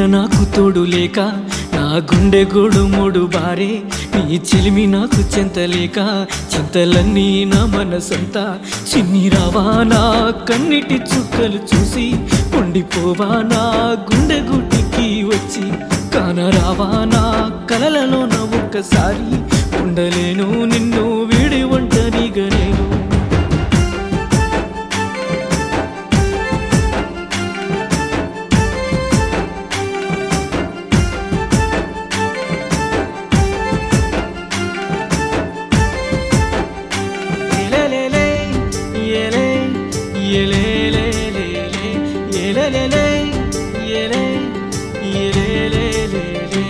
నాకు తోడు లేక నా గుండె గోడు మూడు బారే నీ చిలిమి నాకు చెంతలేక చింతలన్నీ నా మనసంతా చిన్ని రావా నా కన్నిటి చుక్కలు చూసి ఉండిపోవా నా గుండె గుట్టికి వచ్చి కానరావా నా కలలలో నా ఒక్కసారి ఉండలేను నిన్ను వీడి ఒంటరిగా నేను ఎలెలెలే, ఎలే, ఎలెలెలెలే, ఎలెలెలే, ఎలే, ఎలెలెలెలే.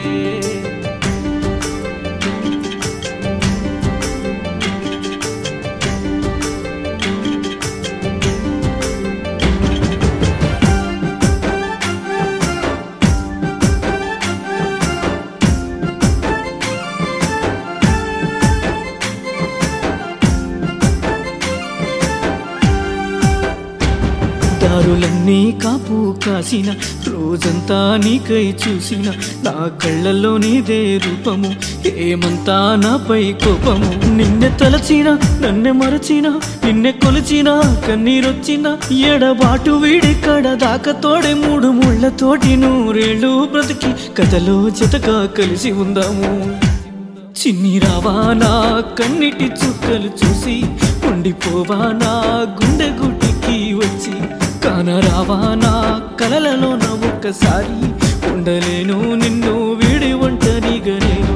దారులన్నీ కాపు కాసిన రోజంతా నీకై చూసిన నా కళ్ళల్లో నీదే రూపము ఏమంతా నాపై కోపము నిన్నె తలచిన నన్నె మరచిన నిన్నె కొలిచిన కన్నీరొచ్చిన ఎడబాటు వీడి కడ దాకా తోడే మూడు ముళ్ళతోటి నూరేళ్ళు బ్రతికి కథలో జతగా కలిసి ఉందాము చిన్ని రావా నా కన్నిటి చుక్కలు చూసి ఉండిపోవా నా గుండె గుటికి వచ్చి కానరావా నా కలలలో నా ఒక్కసారి ఉండలేను నిన్ను వీడి ఒంటరిగా నేను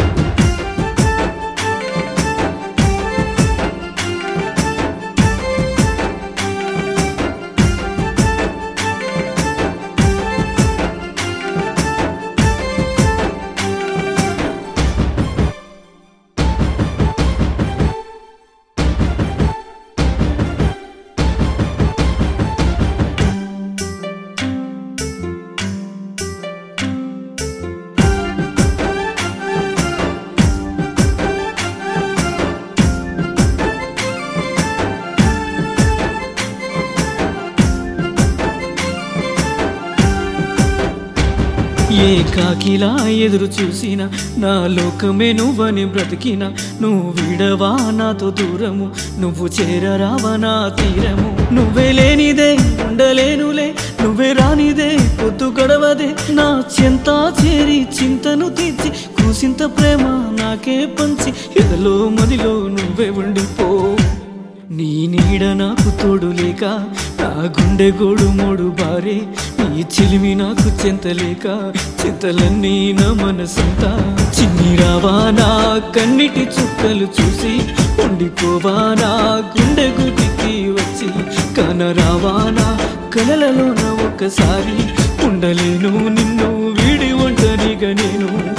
ఏ కాకిలా ఎదురు చూసిన నా లోకమే నువ్వని బ్రతికిన నువ్వు విడవా నాతో దూరము నువ్వు చేరరావా నా తీరము నువ్వే లేనిదే ఉండలేనులే నువ్వే రానిదే పొద్దు గడవదే నా చెంత చేరి చింతను తీర్చి కూసింత ప్రేమ నాకే పంచి ఎదలో మదిలో నువ్వే ఉండిపో నీ నీడ నాకు తోడు లేక నా గుండె గోడు మోడు బారే నీ చిలిమి నాకు చెంతలేక చింతలన్నీ నా మనసంతా చిన్ని రావా నా కన్నిటి చుక్కలు చూసి ఉండిపోవా నా గుండె గుడికి వచ్చి కనరావా నా కలలలో నా ఒక్కసారి ఉండలేను నిన్ను వీడి ఒంటరిగా నేను